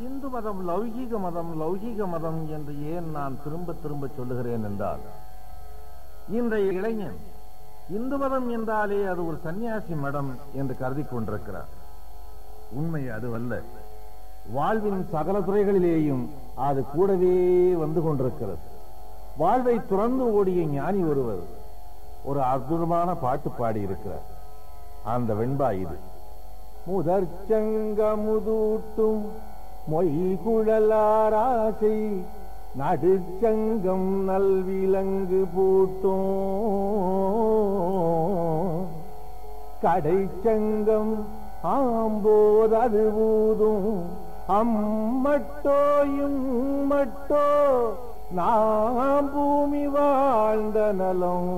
இந்து மதம் லௌகீக மதம் லௌகீக மதம் என்று ஏன் நான் திரும்ப திரும்ப சொல்லுகிறேன் என்றால் இன்றைய இளைஞன் இந்து மதம் என்றாலே அது ஒரு சன்னியாசி மடம் என்று கருதி கொண்டிருக்கிறார் உண்மை அதுவல்ல வாழ்வின் சகல துறைகளிலேயும் அது கூடவே வந்து கொண்டிருக்கிறது வாழ்வை துறந்து ஓடிய ஞானி ஒருவர் ஒரு அற்புதமான பாட்டு பாடியிருக்கிறார் அந்த வெண்பா இது முதற்சங்கமுதூட்டும் மொய்குழலாராசை நடுச்சங்கம் நல்விலங்கு பூட்டும் கடைச்சங்கம் ஆம்போதது ஊதும் அம்மட்டோயும் மட்டோ நாம் பூமி வாழ்ந்த நலம்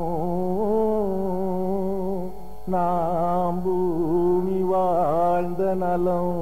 நாம் பூமி வாழ்ந்த நலம்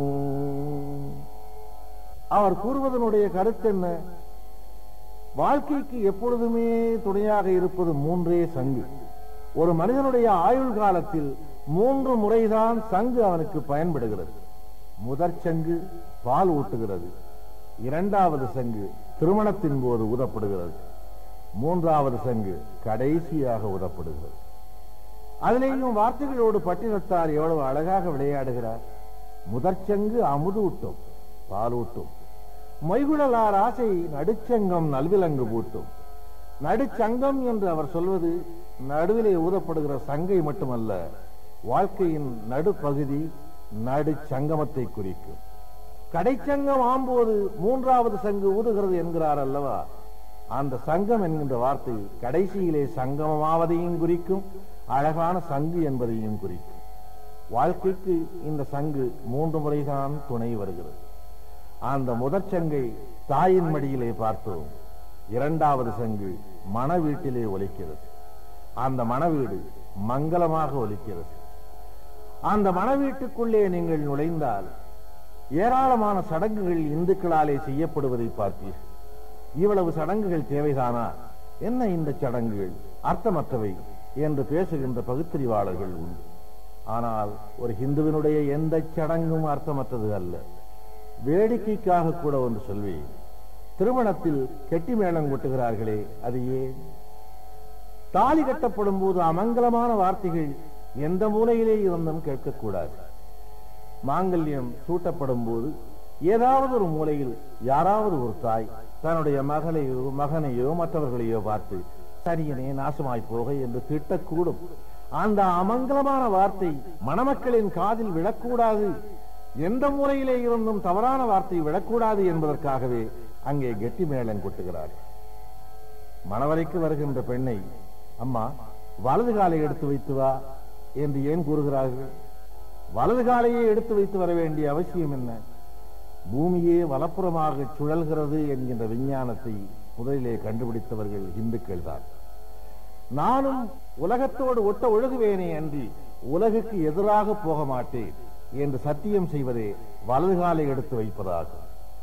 அவர் கூறுவதனுடைய கருத்து என்ன வாழ்க்கைக்கு எப்பொழுதுமே துணையாக இருப்பது மூன்றே சங்கு ஒரு மனிதனுடைய ஆயுள் காலத்தில் மூன்று முறைதான் சங்கு அவனுக்கு பயன்படுகிறது முதற் சங்கு பால் ஊட்டுகிறது இரண்டாவது சங்கு திருமணத்தின் போது ஊதப்படுகிறது மூன்றாவது சங்கு கடைசியாக ஊதப்படுகிறது அதிலேயும் வார்த்தைகளோடு பட்டினத்தார் எவ்வளவு அழகாக விளையாடுகிறார் முதற்சங்கு அமுதூட்டும் பாலூட்டும் மொய்குழலார் ஆசை நடுச்சங்கம் நல்விலங்கு பூட்டும் நடுச்சங்கம் என்று அவர் சொல்வது நடுவிலே ஊதப்படுகிற சங்கை மட்டுமல்ல வாழ்க்கையின் நடுப்பகுதி நடுச்சங்கமத்தை குறிக்கும் கடைச்சங்கம் ஆம்போது மூன்றாவது சங்கு ஊதுகிறது என்கிறார் அல்லவா அந்த சங்கம் என்கின்ற வார்த்தை கடைசியிலே சங்கமமாவதையும் குறிக்கும் அழகான சங்கு என்பதையும் குறிக்கும் வாழ்க்கைக்கு இந்த சங்கு மூன்று முறைதான் துணை வருகிறது அந்த முதற் சங்கை தாயின் மடியிலே பார்த்தோம் இரண்டாவது சங்கு மன வீட்டிலே ஒலிக்கிறது அந்த மணவீடு மங்களமாக ஒலிக்கிறது அந்த மணவீட்டுக்குள்ளே நீங்கள் நுழைந்தால் ஏராளமான சடங்குகள் இந்துக்களாலே செய்யப்படுவதை பார்ப்பீர்கள் இவ்வளவு சடங்குகள் தேவைதானா என்ன இந்த சடங்குகள் அர்த்தமற்றவை என்று பேசுகின்ற பகுத்தறிவாளர்கள் உண்டு ஆனால் ஒரு ஹிந்துவினுடைய எந்த சடங்கும் அர்த்தமற்றது அல்ல வேடிக்கைக்காக கூட ஒன்று சொல்வேன் திருமணத்தில் கெட்டி மேளம் கொட்டுகிறார்களே அது ஏன் தாலி கட்டப்படும் போது அமங்கலமான வார்த்தைகள் எந்த மூலையிலே இருந்தும் கேட்கக்கூடாது மாங்கல்யம் சூட்டப்படும் போது ஏதாவது ஒரு மூலையில் யாராவது ஒரு தாய் தன்னுடைய மகளையோ மகனையோ மற்றவர்களையோ பார்த்து சரியனே நாசமாய் போக என்று திட்டக்கூடும் அந்த அமங்கலமான வார்த்தை மணமக்களின் காதில் விழக்கூடாது எந்த மூலையிலே இருந்தும் தவறான வார்த்தை விழக்கூடாது என்பதற்காகவே அங்கே கெட்டி மேளம் கொட்டுகிறார் மணவரைக்கு வருகின்ற பெண்ணை அம்மா வலது காலை எடுத்து வைத்து வா என்று ஏன் கூறுகிறார்கள் வலது காலையே எடுத்து வைத்து வர வேண்டிய அவசியம் என்ன பூமியே வலப்புறமாக சுழல்கிறது என்கின்ற விஞ்ஞானத்தை முதலிலே கண்டுபிடித்தவர்கள் இந்துக்கள் தான் நானும் உலகத்தோடு ஒட்ட ஒழுகுவேனே அன்றி உலகுக்கு எதிராக போக மாட்டேன் என்று சத்தியம் செய்வதே வலது காலை எடுத்து வைப்பதாகும்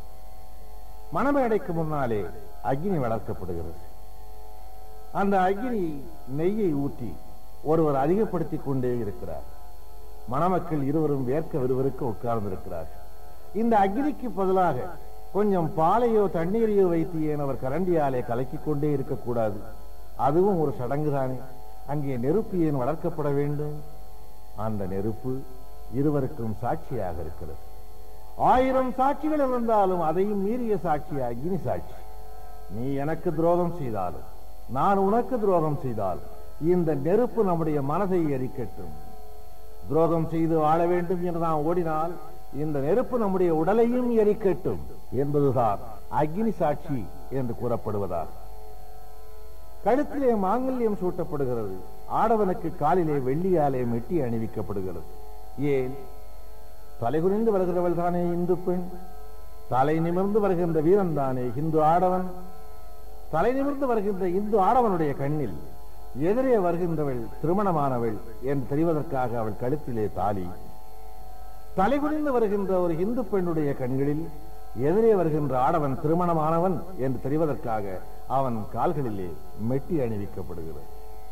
மணமேடைக்கு முன்னாலே அக்னி வளர்க்கப்படுகிறது அந்த அக்னி நெய்யை ஊற்றி ஒருவர் அதிகப்படுத்திக் கொண்டே இருக்கிறார் மணமக்கள் இருவரும் வேர்க்க விறுவிறுக்க உட்கார்ந்திருக்கிறார் இந்த அக்னிக்கு பதிலாக கொஞ்சம் பாலையோ தண்ணீரையோ வைத்து ஏன் அவர் கரண்டியாலே கலக்கிக் கொண்டே இருக்கக்கூடாது அதுவும் ஒரு சடங்கு தானே அங்கே நெருப்பு ஏன் வளர்க்கப்பட வேண்டும் அந்த நெருப்பு இருவருக்கும் சாட்சியாக இருக்கிறது ஆயிரம் சாட்சிகள் இருந்தாலும் அதையும் மீறிய சாட்சி அக்னி சாட்சி நீ எனக்கு துரோகம் செய்தாலும் நான் உனக்கு துரோகம் செய்தால் இந்த நெருப்பு நம்முடைய மனதை எரிக்கட்டும் துரோகம் செய்து வாழ வேண்டும் என்று நாம் ஓடினால் இந்த நெருப்பு நம்முடைய உடலையும் எரிக்கட்டும் என்பதுதான் அக்னி சாட்சி என்று கூறப்படுவதால் கழுத்திலே மாங்கல்யம் சூட்டப்படுகிறது ஆடவனுக்கு காலிலே வெள்ளியாலே மெட்டி அணிவிக்கப்படுகிறது ஏன் தலைகுனிந்து வருகிறவள் தானே இந்து பெண் தலை நிமிர்ந்து வருகின்ற வீரன் தானே இந்து ஆடவன் தலை நிமிர்ந்து வருகின்ற இந்து ஆடவனுடைய கண்ணில் எதிரே வருகின்றவள் திருமணமானவள் என்று தெரிவதற்காக அவள் கழுத்திலே தாலி தலைகுனிந்து வருகின்ற ஒரு இந்து பெண்ணுடைய கண்களில் எதிரே வருகின்ற ஆடவன் திருமணமானவன் என்று தெரிவதற்காக அவன் கால்களிலே மெட்டி அணிவிக்கப்படுகிறது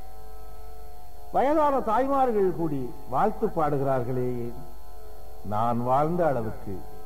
வயதான தாய்மார்கள் கூடி வாழ்த்து பாடுகிறார்களே நான் வாழ்ந்த அளவுக்கு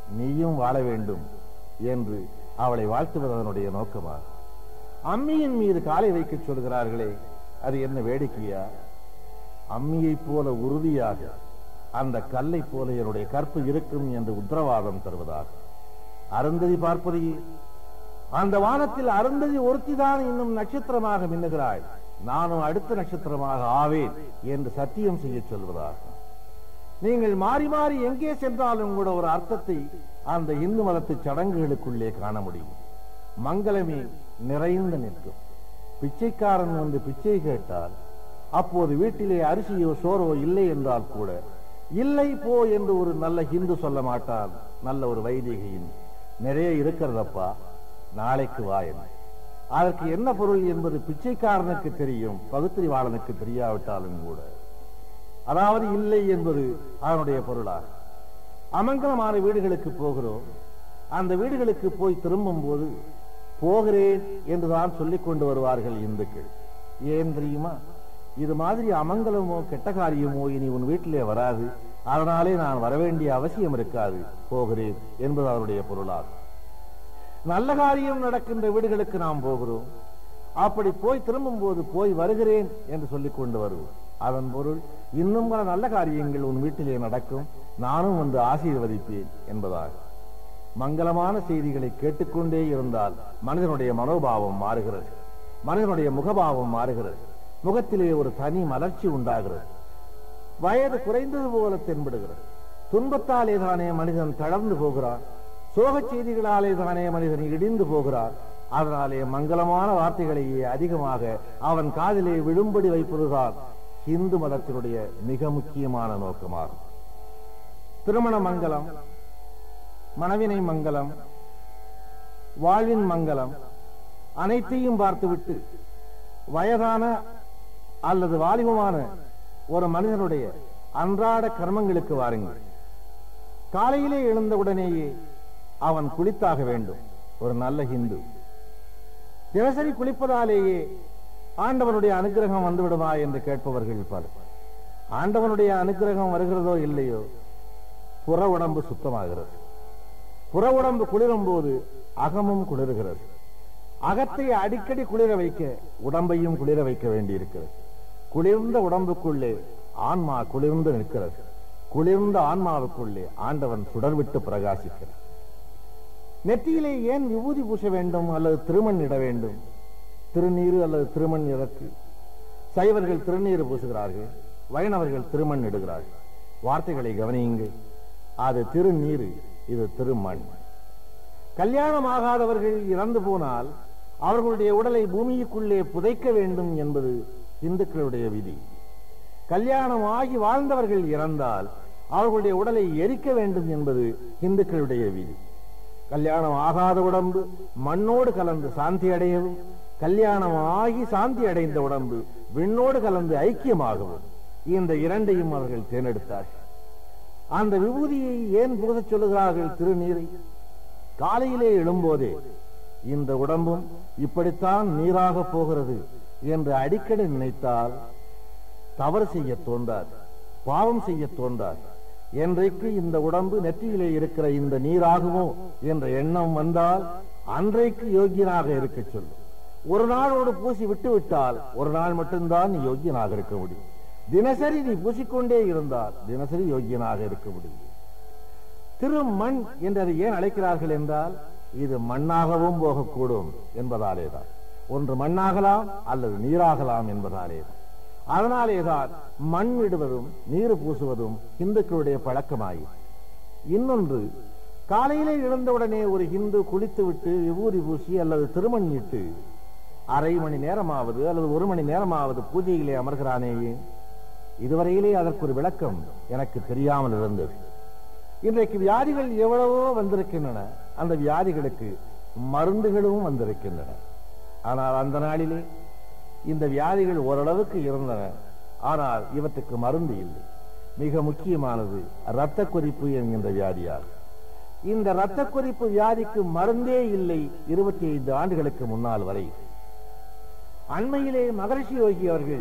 நீயும் வாழ வேண்டும் என்று அவளை வாழ்த்துவது அதனுடைய நோக்கமாகும் அம்மியின் மீது காலை வைக்க சொல்கிறார்களே அது என்ன வேடிக்கையா அம்மியைப் போல உறுதியாக அந்த கல்லை போல என்னுடைய கற்பு இருக்கும் என்று உத்தரவாதம் தருவதாக அருந்ததி பார்ப்பதையே அந்த வானத்தில் அருந்ததி ஒருத்திதான் இன்னும் நட்சத்திரமாக மின்னுகிறாய் நானும் அடுத்த நட்சத்திரமாக ஆவேன் என்று சத்தியம் செய்ய சொல்வதாக நீங்கள் மாறி மாறி எங்கே சென்றாலும் கூட ஒரு அர்த்தத்தை அந்த இந்து மதத்து சடங்குகளுக்குள்ளே காண முடியும் மங்களமே நிறைந்து நிற்கும் பிச்சைக்காரன் வந்து பிச்சை கேட்டால் அப்போது வீட்டிலே அரிசியோ சோறோ இல்லை என்றால் கூட இல்லை போ என்று ஒரு நல்ல ஹிந்து சொல்ல மாட்டான் நல்ல ஒரு வைதிகையின் நிறைய இருக்கிறதப்பா நாளைக்கு வா என்று அதற்கு என்ன பொருள் என்பது பிச்சைக்காரனுக்கு தெரியும் பகுத்தறிவாளனுக்கு தெரியாவிட்டாலும் கூட அதாவது இல்லை என்பது அதனுடைய பொருளாகும் அமங்கலமான வீடுகளுக்கு போகிறோம் அந்த வீடுகளுக்கு போய் திரும்பும் போது போகிறேன் என்றுதான் சொல்லிக் கொண்டு வருவார்கள் இந்துக்கள் ஏன் தெரியுமா இது மாதிரி அமங்கலமோ கெட்ட காரியமோ இனி உன் வீட்டிலே வராது அதனாலே நான் வரவேண்டிய அவசியம் இருக்காது போகிறேன் என்பது அவருடைய பொருளாகும் நல்ல காரியம் நடக்கின்ற வீடுகளுக்கு நாம் போகிறோம் அப்படி போய் திரும்பும் போது போய் வருகிறேன் என்று சொல்லிக் கொண்டு வருவோம் அதன் பொருள் இன்னும் பல நல்ல காரியங்கள் உன் வீட்டிலே நடக்கும் நானும் வந்து ஆசீர்வதிப்பேன் என்பதாக மங்களமான செய்திகளை கேட்டுக்கொண்டே இருந்தால் மனிதனுடைய மனோபாவம் மாறுகிறது மனிதனுடைய முகபாவம் மாறுகிறது முகத்திலே ஒரு தனி மலர்ச்சி உண்டாகிறது வயது குறைந்தது போல தென்படுகிறது துன்பத்தாலே தானே மனிதன் தளர்ந்து போகிறான் சோகச் செய்திகளாலே தானே மனிதன் இடிந்து போகிறான் அதனாலே மங்களமான வார்த்தைகளையே அதிகமாக அவன் காதிலே விழும்படி வைப்பதுதான் இந்து மதத்தினுடைய மிக முக்கியமான நோக்கமாகும் திருமண மங்கலம் மனவினை மங்கலம் வாழ்வின் மங்கலம் அனைத்தையும் பார்த்துவிட்டு வயதான அல்லது வாலிபமான ஒரு மனிதனுடைய அன்றாட கர்மங்களுக்கு வாருங்கள் காலையிலே எழுந்தவுடனேயே அவன் குளித்தாக வேண்டும் ஒரு நல்ல ஹிந்து தினசரி குளிப்பதாலேயே ஆண்டவனுடைய அனுகிரகம் வந்துவிடுமா என்று கேட்பவர்கள் பலர் ஆண்டவனுடைய அனுகிரகம் வருகிறதோ இல்லையோ புற உடம்பு சுத்தமாகிறது புற உடம்பு குளிரும் போது அகமும் குளிர்கிறது அகத்தை அடிக்கடி குளிர வைக்க உடம்பையும் குளிர வைக்க வேண்டியிருக்கிறது குளிர்ந்த உடம்புக்குள்ளே ஆன்மா குளிர்ந்து நிற்கிறது குளிர்ந்த ஆன்மாவுக்குள்ளே ஆண்டவன் சுடர்விட்டு பிரகாசிக்கிறார் நெற்றியிலே ஏன் விபூதி பூச வேண்டும் அல்லது திருமண் இட வேண்டும் திருநீரு அல்லது திருமண் இறக்கு சைவர்கள் திருநீர் பூசுகிறார்கள் வைணவர்கள் திருமண் இடுகிறார்கள் வார்த்தைகளை கவனியுங்கள் அது திருநீரு இது திருமண் கல்யாணம் ஆகாதவர்கள் இறந்து போனால் அவர்களுடைய உடலை பூமிக்குள்ளே புதைக்க வேண்டும் என்பது இந்துக்களுடைய விதி கல்யாணம் ஆகி வாழ்ந்தவர்கள் இறந்தால் அவர்களுடைய உடலை எரிக்க வேண்டும் என்பது இந்துக்களுடைய விதி கல்யாணம் ஆகாத உடம்பு மண்ணோடு கலந்து சாந்தி அடையவும் கல்யாணம் ஆகி சாந்தி அடைந்த உடம்பு விண்ணோடு கலந்து ஐக்கியமாகவும் இந்த இரண்டையும் அவர்கள் தேர்ந்தெடுத்தார்கள் அந்த விபூதியை ஏன் பூசச் சொல்லுகிறார்கள் திருநீரை காலையிலே எழும்போதே இந்த உடம்பும் இப்படித்தான் நீராக போகிறது என்று அடிக்கடி நினைத்தால் தவறு செய்ய தோன்றார் பாவம் செய்ய தோன்றார் என்றைக்கு இந்த உடம்பு நெற்றியிலே இருக்கிற இந்த நீராகுமோ என்ற எண்ணம் வந்தால் அன்றைக்கு யோக்கியனாக இருக்க சொல்லும் ஒரு நாளோடு பூசி விட்டு விட்டால் ஒரு நாள் மட்டும்தான் நீ யோக்கியனாக இருக்க முடியும் தினசரி நீ பூசிக்கொண்டே இருந்தால் தினசரி யோக்கியனாக இருக்க முடியும் திருமண் என்று அதை ஏன் அழைக்கிறார்கள் என்றால் இது மண்ணாகவும் போகக்கூடும் என்பதாலேதான் ஒன்று மண்ணாகலாம் அல்லது நீராகலாம் என்பதாலேதான் அதனாலேதான் மண் இடுவதும் நீர் பூசுவதும் இந்துக்களுடைய பழக்கமாயி இன்னொன்று காலையிலே எழுந்தவுடனே ஒரு இந்து குளித்து விட்டு விபூதி பூசி அல்லது திருமண் இட்டு அரை மணி நேரமாவது அல்லது ஒரு மணி நேரமாவது பூஜையிலே அமர்கிறானேயே இதுவரையிலே அதற்கு ஒரு விளக்கம் எனக்கு தெரியாமல் இருந்தது இன்றைக்கு வியாதிகள் எவ்வளவோ வந்திருக்கின்றன அந்த வியாதிகளுக்கு மருந்துகளும் வந்திருக்கின்றன ஆனால் அந்த நாளிலே இந்த வியாதிகள் ஓரளவுக்கு இருந்தன ஆனால் இவற்றுக்கு மருந்து இல்லை மிக முக்கியமானது இரத்த கொதிப்பு என்கின்ற வியாதியாகும் இந்த இரத்த கொதிப்பு வியாதிக்கு மருந்தே இல்லை இருபத்தி ஐந்து ஆண்டுகளுக்கு முன்னால் வரை அண்மையிலே மகரிஷி யோகி அவர்கள்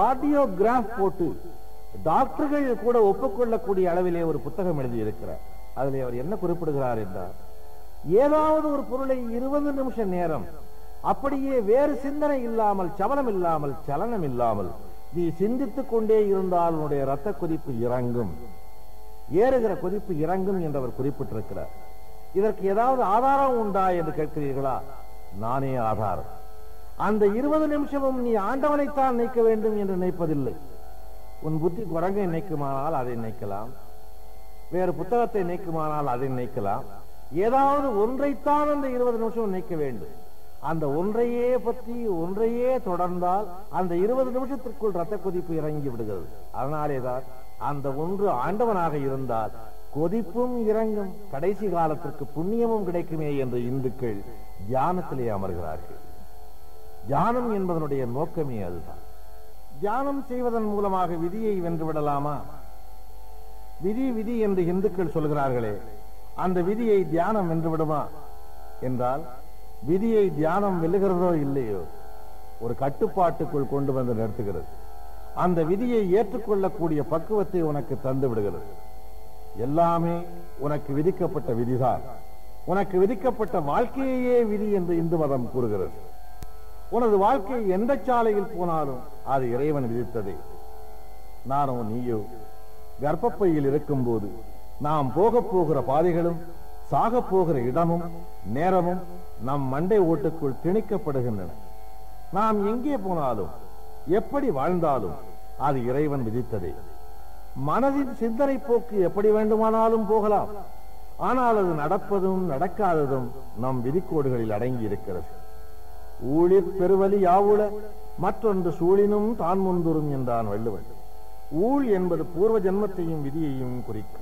கார்டியோகிராஃப் போட்டு டாக்டர்கள் கூட ஒப்புக்கொள்ளக்கூடிய அளவிலே ஒரு புத்தகம் எழுதியிருக்கிறார் அதில் அவர் என்ன குறிப்பிடுகிறார் என்றால் ஏதாவது ஒரு பொருளை இருபது நிமிஷ நேரம் அப்படியே வேறு சிந்தனை இல்லாமல் சவனம் இல்லாமல் சலனம் இல்லாமல் நீ சிந்தித்துக் கொண்டே இருந்தால் உன்னுடைய ரத்த கொதிப்பு இறங்கும் ஏறுகிற கொதிப்பு இறங்கும் என்று அவர் குறிப்பிட்டிருக்கிறார் இதற்கு ஏதாவது ஆதாரம் உண்டா என்று கேட்கிறீர்களா நானே ஆதாரம் அந்த இருபது நிமிஷமும் நீ ஆண்டவனைத்தான் நினைக்க வேண்டும் என்று நினைப்பதில்லை உன் புத்தி குரங்கை நினைக்குமானால் அதை நினைக்கலாம் வேறு புத்தகத்தை நினைக்குமானால் அதை நினைக்கலாம் ஏதாவது ஒன்றைத்தான் அந்த இருபது நிமிஷம் நினைக்க வேண்டும் அந்த ஒன்றையே பற்றி ஒன்றையே தொடர்ந்தால் அந்த இருபது நிமிஷத்திற்குள் ரத்த கொதிப்பு இறங்கி விடுகிறது அதனாலேதான் அந்த ஒன்று ஆண்டவனாக இருந்தால் கொதிப்பும் இறங்கும் கடைசி காலத்திற்கு புண்ணியமும் கிடைக்குமே என்று இந்துக்கள் தியானத்திலே அமர்கிறார்கள் தியானம் என்பதனுடைய நோக்கமே அதுதான் தியானம் செய்வதன் மூலமாக விதியை வென்று விடலாமா விதி விதி என்று இந்துக்கள் சொல்கிறார்களே அந்த விதியை தியானம் வென்று விடுமா என்றால் விதியை தியானம் வெல்லுகிறதோ இல்லையோ ஒரு கட்டுப்பாட்டுக்குள் கொண்டு வந்து நிறுத்துகிறது அந்த விதியை ஏற்றுக்கொள்ளக்கூடிய பக்குவத்தை உனக்கு தந்து விடுகிறது எல்லாமே உனக்கு விதிக்கப்பட்ட விதிதான் உனக்கு விதிக்கப்பட்ட வாழ்க்கையே விதி என்று இந்து மதம் கூறுகிறது உனது வாழ்க்கை எந்த சாலையில் போனாலும் அது இறைவன் விதித்ததே நானோ நீயோ கர்ப்பப்பையில் இருக்கும் போது நாம் போக போகிற பாதைகளும் சாக போகிற இடமும் நேரமும் நம் மண்டை ஓட்டுக்குள் திணிக்கப்படுகின்றன நாம் எங்கே போனாலும் எப்படி வாழ்ந்தாலும் அது இறைவன் விதித்ததே மனதின் சிந்தனை போக்கு எப்படி வேண்டுமானாலும் போகலாம் ஆனால் அது நடப்பதும் நடக்காததும் நம் விதிக்கோடுகளில் அடங்கி இருக்கிறது ஊழிற் பெருவலி யாவுல மற்றொன்று சூழினும் தான் முந்துரும் என்றான் வள்ளுவன் ஊழ் என்பது பூர்வ ஜென்மத்தையும் விதியையும் குறிக்கும்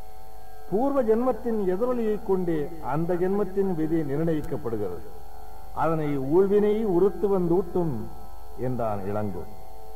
பூர்வ ஜென்மத்தின் எதிரொலியைக் கொண்டே அந்த ஜென்மத்தின் விதி நிர்ணயிக்கப்படுகிறது அதனை ஊழ்வினை உறுத்து வந்தூட்டும் என்றான் இளங்கோ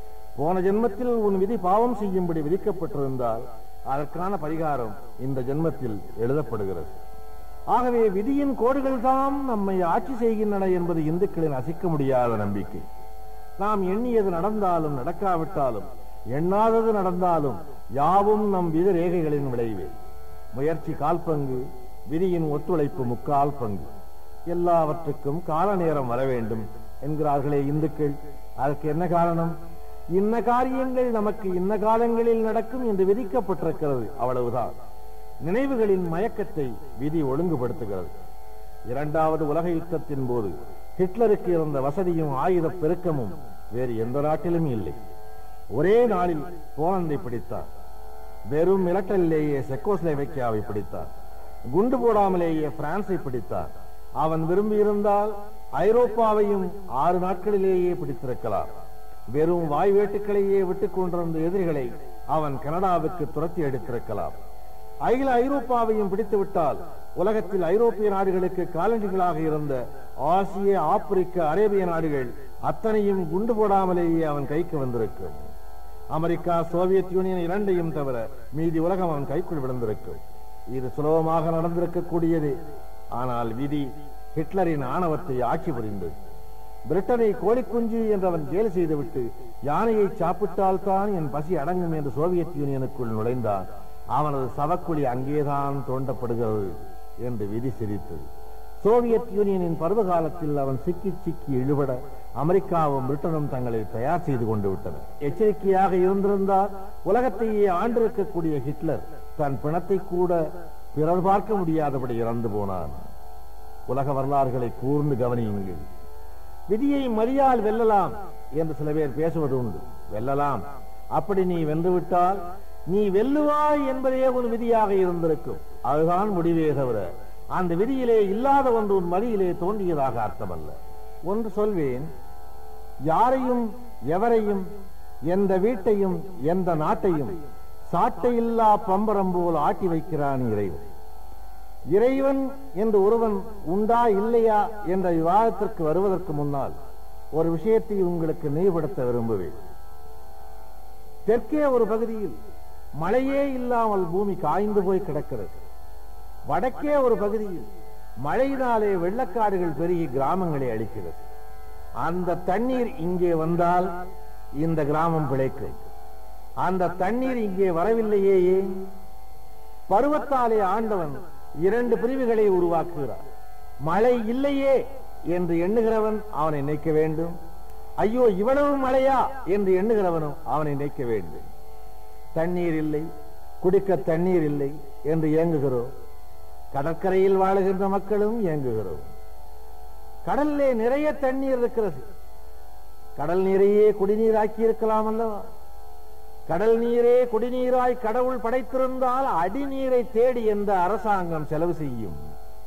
போன ஜென்மத்தில் உன் விதி பாவம் செய்யும்படி விதிக்கப்பட்டிருந்தால் அதற்கான பரிகாரம் இந்த ஜென்மத்தில் எழுதப்படுகிறது ஆகவே விதியின் கோடுகள் தாம் நம்மை ஆட்சி செய்கின்றன என்பது இந்துக்களின் அசைக்க முடியாத நம்பிக்கை நாம் எண்ணியது நடந்தாலும் நடக்காவிட்டாலும் எண்ணாதது நடந்தாலும் யாவும் நம் விதி ரேகைகளின் விளைவே முயற்சி கால் பங்கு விதியின் ஒத்துழைப்பு முக்கால் பங்கு எல்லாவற்றுக்கும் கால நேரம் வர வேண்டும் என்கிறார்களே இந்துக்கள் அதற்கு என்ன காரணம் இன்ன காரியங்கள் நமக்கு இன்ன காலங்களில் நடக்கும் என்று விதிக்கப்பட்டிருக்கிறது அவ்வளவுதான் நினைவுகளின் மயக்கத்தை விதி ஒழுங்குபடுத்துகிறது இரண்டாவது உலக யுத்தத்தின் போது ஹிட்லருக்கு இருந்த வசதியும் ஆயுத பெருக்கமும் வேறு எந்த நாட்டிலும் இல்லை ஒரே நாளில் போலந்தை பிடித்தார் வெறும் மிரட்டலிலேயே செக்கோஸ்லேவேக்கியாவை பிடித்தார் குண்டு போடாமலேயே பிரான்சை பிடித்தார் அவன் விரும்பியிருந்தால் ஐரோப்பாவையும் ஆறு நாட்களிலேயே பிடித்திருக்கலாம் வெறும் வாய் வேட்டுக்களையே விட்டுக் கொண்டிருந்த எதிரிகளை அவன் கனடாவுக்கு துரத்தி அடித்திருக்கலாம் அகில ஐரோப்பாவையும் பிடித்து விட்டால் உலகத்தில் ஐரோப்பிய நாடுகளுக்கு காலனிகளாக இருந்த ஆசிய ஆப்பிரிக்க அரேபிய நாடுகள் அத்தனையும் குண்டு போடாமலேயே அவன் கைக்கு வந்திருக்கும் அமெரிக்கா சோவியத் யூனியன் இரண்டையும் தவிர மீதி உலகம் அவன் கைக்குள் விழுந்திருக்கும் இது சுலபமாக நடந்திருக்கக்கூடியது ஆனால் விதி ஹிட்லரின் ஆணவத்தை ஆட்சி புரிந்தது பிரிட்டனை கோழிக்குஞ்சு என்றவன் கேலி செய்துவிட்டு யானையை சாப்பிட்டால்தான் என் பசி அடங்கும் என்று சோவியத் யூனியனுக்குள் நுழைந்தான் அவனது சவக்குழி அங்கேதான் தோண்டப்படுகிறது என்று விதி சிரித்தது சோவியத் யூனியனின் பருவ காலத்தில் அவன் சிக்கி சிக்கி இழுபட அமெரிக்காவும் பிரிட்டனும் தங்களை தயார் செய்து கொண்டு விட்டனர் எச்சரிக்கையாக இருந்திருந்தால் உலகத்தையே ஆண்டிருக்கக்கூடிய ஹிட்லர் தன் பிணத்தை கூட பிறர் பார்க்க முடியாதபடி இறந்து போனான் உலக வரலாறுகளை கூர்ந்து கவனியுங்கள் விதியை மதியால் வெல்லலாம் என்று சில பேர் பேசுவது உண்டு வெல்லலாம் அப்படி நீ வென்றுவிட்டால் நீ வெல்லுவாய் என்பதே ஒரு விதியாக இருந்திருக்கும் அதுதான் முடிவே தவிர அந்த விதியிலே இல்லாத ஒன்று உன் மதியிலே தோன்றியதாக அர்த்தமல்ல ஒன்று சொல்வேன் யாரையும் எவரையும் எந்த வீட்டையும் எந்த நாட்டையும் சாட்டையில்லா பம்பரம் போல் ஆட்டி வைக்கிறான் இறைவன் இறைவன் என்று ஒருவன் உண்டா இல்லையா என்ற விவாதத்திற்கு வருவதற்கு முன்னால் ஒரு விஷயத்தை உங்களுக்கு நினைவுபடுத்த விரும்புவேன் தெற்கே ஒரு பகுதியில் மழையே இல்லாமல் பூமி காய்ந்து போய் கிடக்கிறது வடக்கே ஒரு பகுதியில் மழையினாலே வெள்ளக்காடுகள் பெருகி கிராமங்களை அழிக்கிறது அந்த தண்ணீர் இங்கே வந்தால் இந்த கிராமம் பிழைக்கும் அந்த தண்ணீர் இங்கே வரவில்லையே ஏன் பருவத்தாலே ஆண்டவன் இரண்டு பிரிவுகளை உருவாக்குகிறார் மழை இல்லையே என்று எண்ணுகிறவன் அவனை நினைக்க வேண்டும் ஐயோ இவ்வளவு மழையா என்று எண்ணுகிறவனும் அவனை நினைக்க வேண்டும் தண்ணீர் இல்லை குடிக்க தண்ணீர் இல்லை என்று ஏங்குகிறோம் கடற்கரையில் வாழுகின்ற மக்களும் ஏங்குகிறோம் கடல்லே நிறைய தண்ணீர் இருக்கிறது கடல் நீரையே குடிநீராக்கி இருக்கலாம் அல்லவா கடல் நீரே குடிநீராய் கடவுள் படைத்திருந்தால் அடிநீரை தேடி எந்த அரசாங்கம் செலவு செய்யும்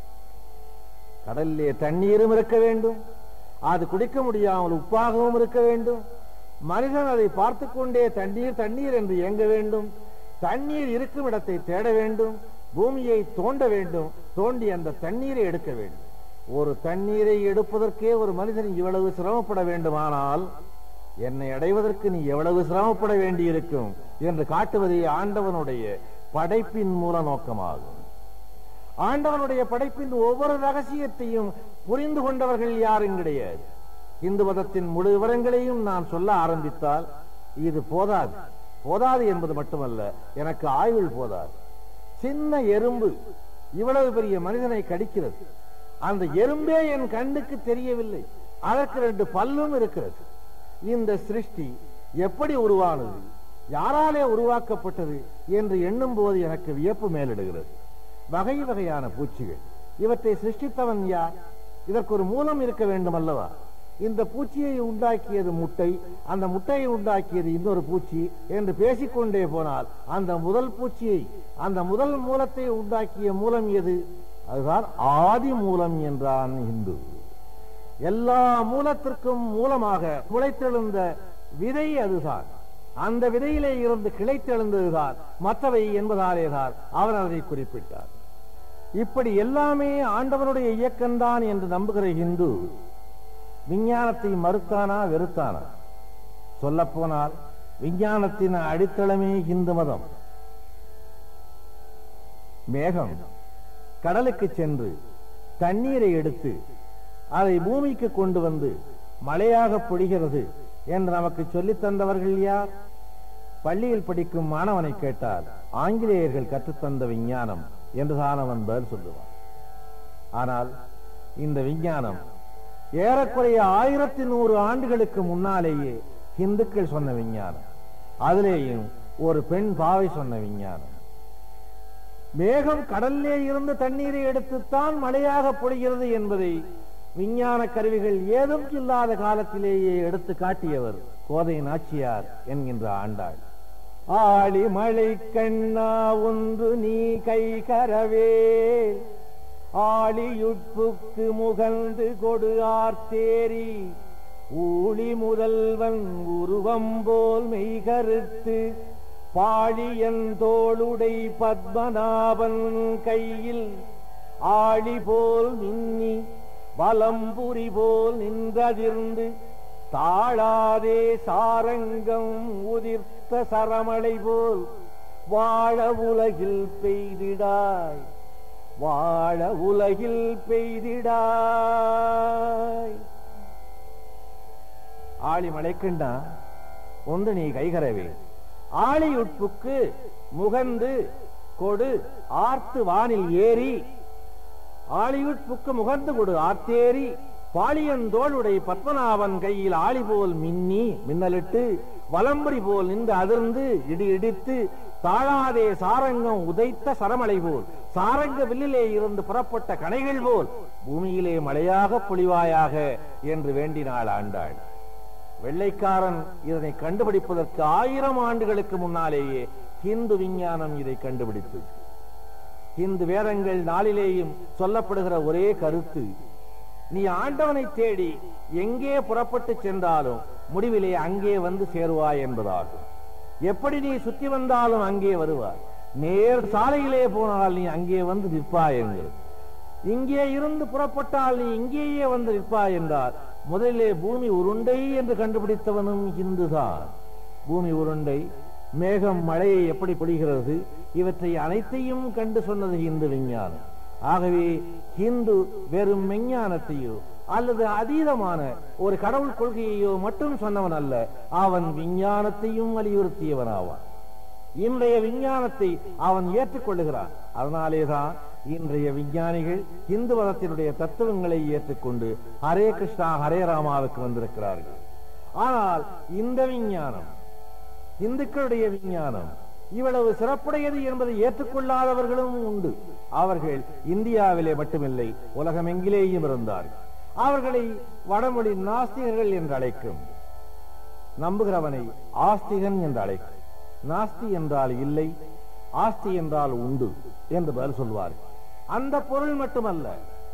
கடல்லே தண்ணீரும் இருக்க வேண்டும் அது குடிக்க முடியாமல் உப்பாகவும் இருக்க வேண்டும் மனிதன் அதை பார்த்து கொண்டே தண்ணீர் தண்ணீர் என்று இயங்க வேண்டும் தண்ணீர் இருக்கும் இடத்தை தேட வேண்டும் பூமியை தோண்ட வேண்டும் தோண்டி அந்த தண்ணீரை எடுக்க வேண்டும் ஒரு தண்ணீரை எடுப்பதற்கே ஒரு மனிதன் இவ்வளவு சிரமப்பட வேண்டுமானால் என்னை அடைவதற்கு நீ எவ்வளவு சிரமப்பட வேண்டியிருக்கும் என்று காட்டுவதே ஆண்டவனுடைய படைப்பின் மூல நோக்கமாகும் ஆண்டவனுடைய படைப்பின் ஒவ்வொரு ரகசியத்தையும் புரிந்து கொண்டவர்கள் யாரும் கிடையாது இந்து மதத்தின் முழு விவரங்களையும் நான் சொல்ல ஆரம்பித்தால் இது போதாது போதாது என்பது மட்டுமல்ல எனக்கு ஆயுள் போதாது சின்ன எறும்பு இவ்வளவு பெரிய மனிதனை கடிக்கிறது அந்த எறும்பே என் கண்ணுக்கு தெரியவில்லை அதற்கு ரெண்டு பல்லும் இருக்கிறது இந்த சிருஷ்டி எப்படி உருவானது யாராலே உருவாக்கப்பட்டது என்று எண்ணும் போது எனக்கு வியப்பு மேலிடுகிறது வகை வகையான பூச்சிகள் இவற்றை சிருஷ்டித்தவன் யார் இதற்கு ஒரு மூலம் இருக்க வேண்டும் அல்லவா இந்த பூச்சியை உண்டாக்கியது முட்டை அந்த முட்டையை உண்டாக்கியது இன்னொரு பூச்சி என்று பேசிக்கொண்டே போனால் அந்த முதல் பூச்சியை அந்த முதல் மூலத்தை உண்டாக்கிய மூலம் எது அதுதான் ஆதி மூலம் என்றான் இந்து எல்லா மூலத்திற்கும் மூலமாக முளைத்தெழுந்த விதை அதுதான் அந்த விதையிலே இருந்து கிளைத்தெழுந்ததுதான் மற்றவை என்பதாலேதான் அவர் அதை குறிப்பிட்டார் இப்படி எல்லாமே ஆண்டவனுடைய இயக்கம்தான் என்று நம்புகிற இந்து விஞ்ஞானத்தை மறுத்தானா வெறுத்தானா சொல்ல போனால் விஞ்ஞானத்தின் அடித்தளமே இந்து மதம் மேகம் கடலுக்கு சென்று தண்ணீரை எடுத்து அதை பூமிக்கு கொண்டு வந்து மழையாக பொழிகிறது என்று நமக்கு சொல்லித் தந்தவர்கள் யார் பள்ளியில் படிக்கும் மாணவனை கேட்டால் ஆங்கிலேயர்கள் கற்றுத்தந்த விஞ்ஞானம் என்றுதான் அவன் பதில் சொல்லுவான் ஆனால் இந்த விஞ்ஞானம் ஏறக்குறைய ஆயிரத்தி நூறு ஆண்டுகளுக்கு முன்னாலேயே இந்துக்கள் சொன்ன விஞ்ஞானம் அதிலேயும் ஒரு பெண் பாவை சொன்ன விஞ்ஞானம் மேகம் கடல்லே இருந்து தண்ணீரை எடுத்துத்தான் மழையாக பொழிகிறது என்பதை விஞ்ஞான கருவிகள் ஏதும் இல்லாத காலத்திலேயே எடுத்து காட்டியவர் கோதை நாச்சியார் என்கின்ற ஆண்டாள் ஆளி மழை கண்ணா ஒன்று நீ கை கரவே ஆளியுட்புக்கு முகந்து கொடு ஆர்த்தேரி ஊழி முதல்வன் உருவம் போல் மெய்கருத்து பாழியன் தோளுடை பத்மநாபன் கையில் ஆழி போல் மின்னி வலம்புரி போல் நின்றதிர்ந்து தாழாதே சாரங்கம் உதிர்த்த சரமலை போல் வாழ உலகில் பெய்திடாய் வாழ உலகில் பெய்திடாய் ஆளி மலைக்கண்டா ஒன்று நீ கைகரவே ஆளியுட்புக்கு முகந்து கொடு ஆர்த்து வானில் ஏறி ஆளியுட்புக்கு முகந்து கொடு ஆர்த்தேரி பாலியந்தோளுடைய பத்மநாபன் கையில் ஆளி போல் மின்னி மின்னலிட்டு வலம்புரி போல் நின்று அதிர்ந்து இடி இடித்து தாழாதே சாரங்கம் உதைத்த சரமலை போல் சாரங்க வில்லிலே இருந்து புறப்பட்ட கனைகள் போல் பூமியிலே மழையாக பொழிவாயாக என்று வேண்டினாள் ஆண்டாள் வெள்ளைக்காரன் இதனை கண்டுபிடிப்பதற்கு ஆயிரம் ஆண்டுகளுக்கு முன்னாலேயே ஹிந்து விஞ்ஞானம் இதை கண்டுபிடித்தது ஹிந்து வேதங்கள் நாளிலேயும் சொல்லப்படுகிற ஒரே கருத்து நீ ஆண்டவனை தேடி எங்கே புறப்பட்டு சென்றாலும் முடிவிலே அங்கே வந்து சேருவாய் என்பதாகும் எப்படி நீ சுற்றி வந்தாலும் அங்கே வருவாய் நேர் சாலையிலே போனால் நீ அங்கே வந்து நிற்பாய் என்கிறது இங்கே இருந்து புறப்பட்டால் நீ இங்கேயே வந்து நிற்பாய் என்றார் முதலிலே பூமி உருண்டை என்று கண்டுபிடித்தவனும் இந்துதான் பூமி உருண்டை மேகம் மழையை எப்படி பொழிகிறது இவற்றை அனைத்தையும் கண்டு சொன்னது இந்து விஞ்ஞானம் ஆகவே ஹிந்து வெறும் விஞ்ஞானத்தையோ அல்லது அதீதமான ஒரு கடவுள் கொள்கையையோ மட்டும் சொன்னவன் அல்ல அவன் விஞ்ஞானத்தையும் வலியுறுத்தியவனாவான் இன்றைய விஞ்ஞானத்தை அவன் ஏற்றுக்கொள்ளுகிறான் அதனாலேதான் இன்றைய விஞ்ஞானிகள் இந்து மதத்தினுடைய தத்துவங்களை ஏற்றுக்கொண்டு ஹரே கிருஷ்ணா ஹரே ராமாவுக்கு வந்திருக்கிறார்கள் ஆனால் இந்த விஞ்ஞானம் இந்துக்களுடைய விஞ்ஞானம் இவ்வளவு சிறப்புடையது என்பதை ஏற்றுக்கொள்ளாதவர்களும் உண்டு அவர்கள் இந்தியாவிலே மட்டுமில்லை உலகமெங்கிலேயும் இருந்தார்கள் அவர்களை வடமொழி நாஸ்திகர்கள் என்று அழைக்கும் நம்புகிறவனை ஆஸ்திகன் என்று அழைக்கும் நாஸ்தி என்றால் இல்லை ஆஸ்தி என்றால் உண்டு என்று பதில் சொல்வார்கள் அந்த பொருள் மட்டுமல்ல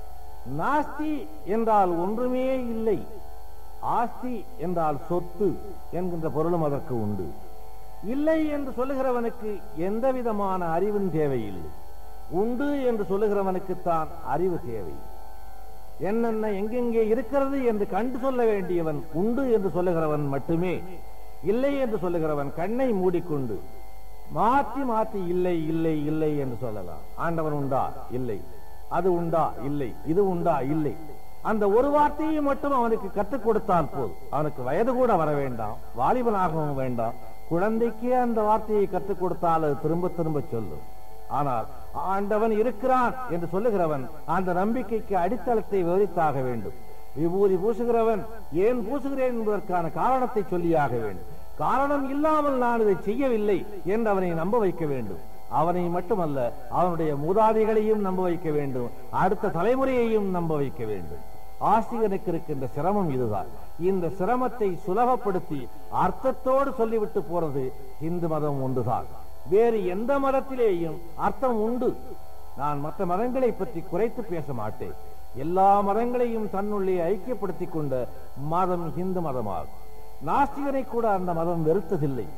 நாஸ்தி என்றால் ஒன்றுமே இல்லை ஆஸ்தி என்றால் சொத்து என்கின்ற பொருளும் அதற்கு உண்டு இல்லை என்று சொல்லுகிறவனுக்கு எந்த விதமான அறிவும் தேவையில்லை உண்டு என்று சொல்லுகிறவனுக்குத்தான் அறிவு தேவை என்னென்ன எங்கெங்கே இருக்கிறது என்று கண்டு சொல்ல வேண்டியவன் உண்டு என்று சொல்லுகிறவன் மட்டுமே இல்லை என்று சொல்லுகிறவன் கண்ணை மூடிக்கொண்டு மாற்றி மாற்றி இல்லை இல்லை இல்லை என்று சொல்லலாம் ஆண்டவன் உண்டா இல்லை அது உண்டா இல்லை இது உண்டா இல்லை அந்த ஒரு வார்த்தையை மட்டும் அவனுக்கு கற்றுக் கொடுத்தால் போதும் அவனுக்கு வயது கூட வர வேண்டாம் வாலிபனாகவும் வேண்டாம் குழந்தைக்கே அந்த வார்த்தையை கற்றுக் கொடுத்தால் அது திரும்ப திரும்ப சொல்லும் ஆனால் ஆண்டவன் இருக்கிறான் என்று சொல்லுகிறவன் அந்த நம்பிக்கைக்கு அடித்தளத்தை விவரித்தாக வேண்டும் விபூதி பூசுகிறவன் ஏன் பூசுகிறேன் என்பதற்கான காரணத்தை சொல்லியாக வேண்டும் காரணம் இல்லாமல் நான் இதை செய்யவில்லை என்று அவனை நம்ப வைக்க வேண்டும் அவனை மட்டுமல்ல அவனுடைய மூதாதைகளையும் நம்ப வைக்க வேண்டும் அடுத்த தலைமுறையையும் நம்ப வைக்க வேண்டும் ஆசிரியனுக்கு இருக்கின்ற சிரமம் இதுதான் இந்த சிரமத்தை சுலபப்படுத்தி அர்த்தத்தோடு சொல்லிவிட்டு போறது இந்து மதம் ஒன்றுதான் வேறு எந்த மதத்திலேயும் அர்த்தம் உண்டு நான் மற்ற மதங்களை பற்றி குறைத்து பேச மாட்டேன் எல்லா மதங்களையும் தன்னுள்ளே ஐக்கியப்படுத்திக் கொண்ட மதம் இந்து மதமாகும் நாஸ்திகனை கூட அந்த மதம் வெறுத்ததில்லை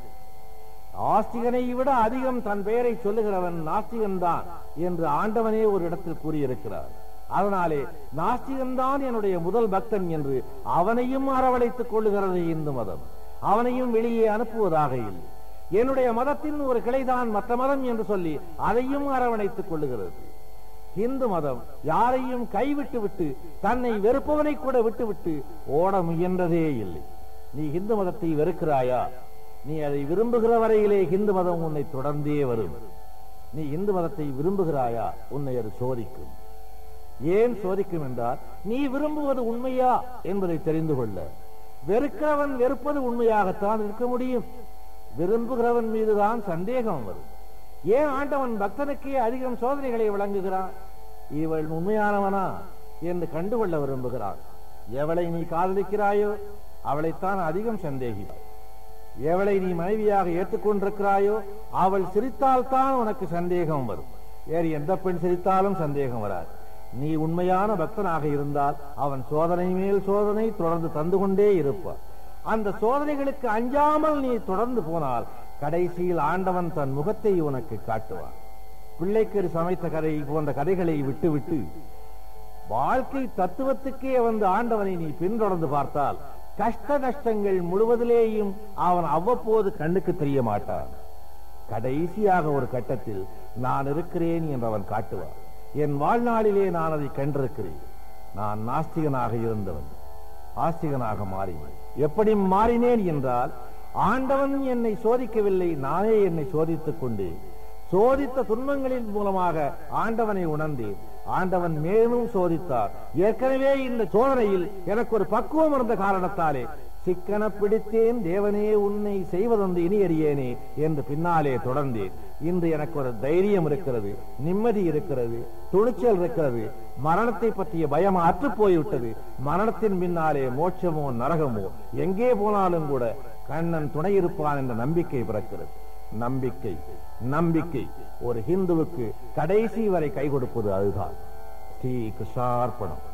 ஆஸ்திகனை விட அதிகம் தன் பெயரை சொல்லுகிறவன் நாஸ்திகன் தான் என்று ஆண்டவனே ஒரு இடத்தில் கூறியிருக்கிறார் அதனாலே நாஸ்திகன் தான் என்னுடைய முதல் பக்தன் என்று அவனையும் அரவணைத்துக் கொள்ளுகிறது இந்து மதம் அவனையும் வெளியே அனுப்புவதாக இல்லை என்னுடைய மதத்தின் ஒரு கிளைதான் மற்ற மதம் என்று சொல்லி அதையும் அரவணைத்துக் கொள்ளுகிறது இந்து மதம் யாரையும் கைவிட்டு விட்டு தன்னை வெறுப்பவனை கூட விட்டுவிட்டு ஓட முயன்றதே இல்லை நீ இந்து மதத்தை வெறுக்கிறாயா நீ அதை விரும்புகிற வரையிலே இந்து மதம் உன்னை தொடர்ந்தே வரும் நீ இந்து மதத்தை விரும்புகிறாயா உன்னை அது சோதிக்கும் ஏன் சோதிக்கும் என்றால் நீ விரும்புவது உண்மையா என்பதை தெரிந்து கொள்ள வெறுக்கிறவன் வெறுப்பது உண்மையாகத்தான் இருக்க முடியும் விரும்புகிறவன் மீதுதான் சந்தேகம் வரும் ஏன் ஆண்டவன் பக்தனுக்கே அதிகம் சோதனைகளை வழங்குகிறான் இவள் உண்மையானவனா என்று கண்டுகொள்ள விரும்புகிறான் எவளை நீ காதலிக்கிறாயோ அவளைத்தான் அதிகம் சந்தேகிப்பாய் எவளை நீ மனைவியாக ஏற்றுக்கொண்டிருக்கிறாயோ அவள் சிரித்தால் தான் உனக்கு சந்தேகம் வரும் வேறு எந்த பெண் சிரித்தாலும் சந்தேகம் வராது நீ உண்மையான பக்தனாக இருந்தால் அவன் சோதனை மேல் சோதனை தொடர்ந்து தந்து கொண்டே இருப்பான் அந்த சோதனைகளுக்கு அஞ்சாமல் நீ தொடர்ந்து போனால் கடைசியில் ஆண்டவன் தன் முகத்தை உனக்கு காட்டுவான் பிள்ளைக்கு சமைத்த கதை போன்ற கதைகளை விட்டுவிட்டு வாழ்க்கை தத்துவத்துக்கே வந்து ஆண்டவனை நீ பின்தொடர்ந்து பார்த்தால் கஷ்ட நஷ்டங்கள் முழுவதிலேயும் அவன் அவ்வப்போது கண்ணுக்கு தெரிய மாட்டான் கடைசியாக ஒரு கட்டத்தில் நான் இருக்கிறேன் என்று அவன் காட்டுவான் என் வாழ்நாளிலே நான் அதை கண்டிருக்கிறேன் நான் நாஸ்திகனாக இருந்தவன் ஆஸ்திகனாக மாறினேன் எப்படி மாறினேன் என்றால் ஆண்டவன் என்னை சோதிக்கவில்லை நானே என்னை சோதித்துக் கொண்டேன் சோதித்த துன்பங்களின் மூலமாக ஆண்டவனை உணர்ந்தேன் ஆண்டவன் மேலும் சோதித்தார் ஏற்கனவே இந்த சோதனையில் எனக்கு ஒரு பக்குவம் இருந்த காரணத்தாலே சிக்கன பிடித்தேன் தேவனே உன்னை செய்வதொன்று இனி அறியேனே என்று பின்னாலே தொடர்ந்தேன் இன்று எனக்கு ஒரு தைரியம் இருக்கிறது நிம்மதி இருக்கிறது துணிச்சல் இருக்கிறது மரணத்தை பற்றிய பயம் அற்று போய்விட்டது மரணத்தின் பின்னாலே மோட்சமோ நரகமோ எங்கே போனாலும் கூட கண்ணன் துணை இருப்பான் என்ற நம்பிக்கை பிறக்கிறது நம்பிக்கை நம்பிக்கை ஒரு ஹிந்துவுக்கு கடைசி வரை கை கொடுப்பது அதுதான் ஸ்ரீ கிருஷ்ணார்ப்பணம்